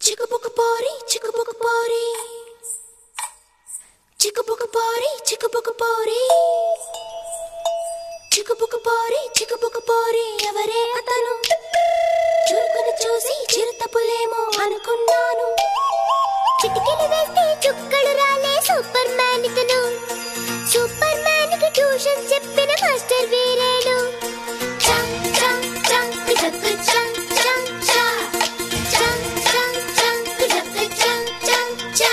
చిక్కుబుక్కు పోరి చిక్కుబుక్కు పోరి చిక్కుబుక్కు పోరి చిక్కుబుక్కు పోరి చిక్కుబుక్కు పోరి చిక్కుబుక్కు పోరి ఎవరే అతను చురుకును చూసి చిరుతపులేమో అనుకున్నాను చిటికెలు వేస్తే చుక్కలు రాలే సూపర్ మ్యాన్ ఇతను సూపర్ మ్యాన్ కి ట్యూషన్ చెప్పిన మాస్టర్ వీరేను చం చం చం కిటక్ చం చం చా చం చం చం కిటక్ చం చం చా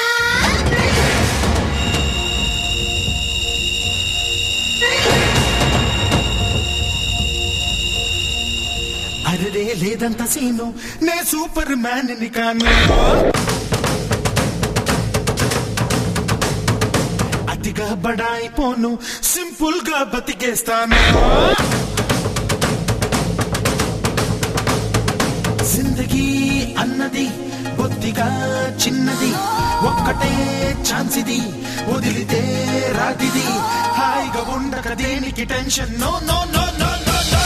అరరే లేదంత సీను నే సూపర్ మ్యాన్ ని కాను అతిగా బడాయిపోను సింపుల్ గా బతికేస్తాను జిందగీ అన్నది బొత్తిగా చిన్నది ఒక్కటే ఛాన్స్ ఇది వదిలితే రాతిది హాయిగా ఉండక దేనికి tension no no no no no no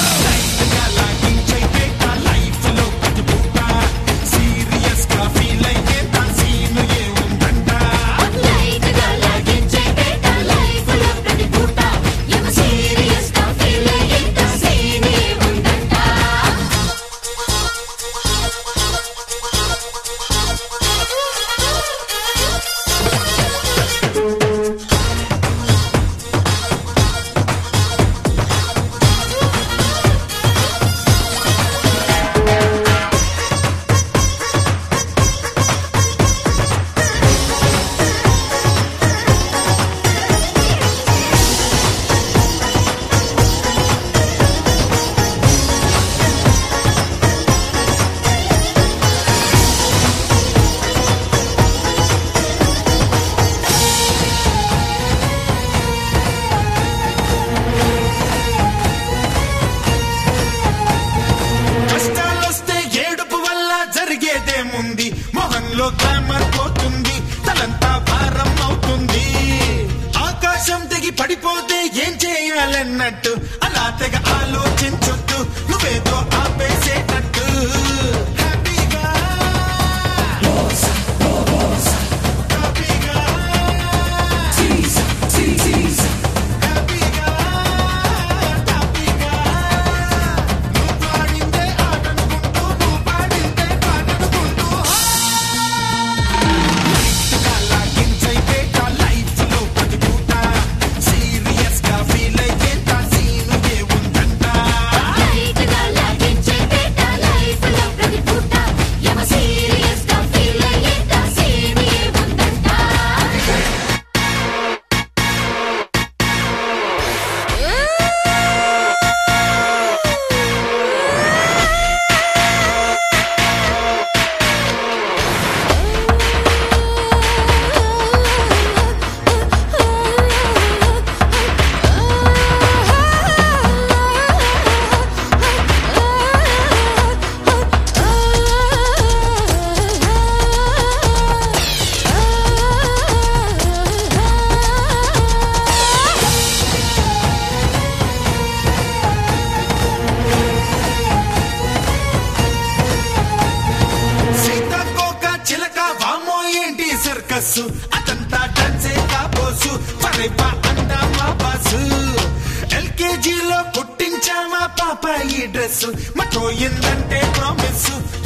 serious గా ఫీల్ అయితే సీను ఏ ఉందంట లైట్ గా లాగించే బేట లైఫ్ లో ప్రతి పూట ఎవ సీరియస్ గా ఫీల్ అయ్యేంత సీనే ఉందంట కష్టాలొస్తే ఏడుపు వల్ల జరిగేదేముంది మొహంలో గ్లామర్ పోతుంది తలంతా భారం అవుతుంది ఆకాశం దిగి పడిపోతే ఏం చేయాలన్నట్టు అలా తెగ ఆలోచించొద్దు నువ్వేదో ఆపేసేటట్టు హ్యాపీగా హ్యాపీగా హ్యాపీగా హ్యాపీగా నువ్వు పాడిందే ఆటనుకుంటూ నువ్వు పాడిందే పాటనుకుంటూ లైట్గా లాగించైతే లైఫ్ లో ప్రతి పూట సీరియస్ గా ఫీల్ అయితే సీను ఏ ఉందంట లైట్ గా లాగించే బేట లైఫ్ లో ప్రతి పూట ఎవ సీరియస్ గా ఫీల్ అయ్యేంత సీనే ఉందంట సీతాకోక చిలక వామో ఏంటి సర్కస్ అదంతా డాన్సే కాబోసు పరేపా అందా మా బాసు ఎల్కేజీలో కుట్టించామా పాప ఈ డ్రెస్ మటోయిందంటే ప్రామిస్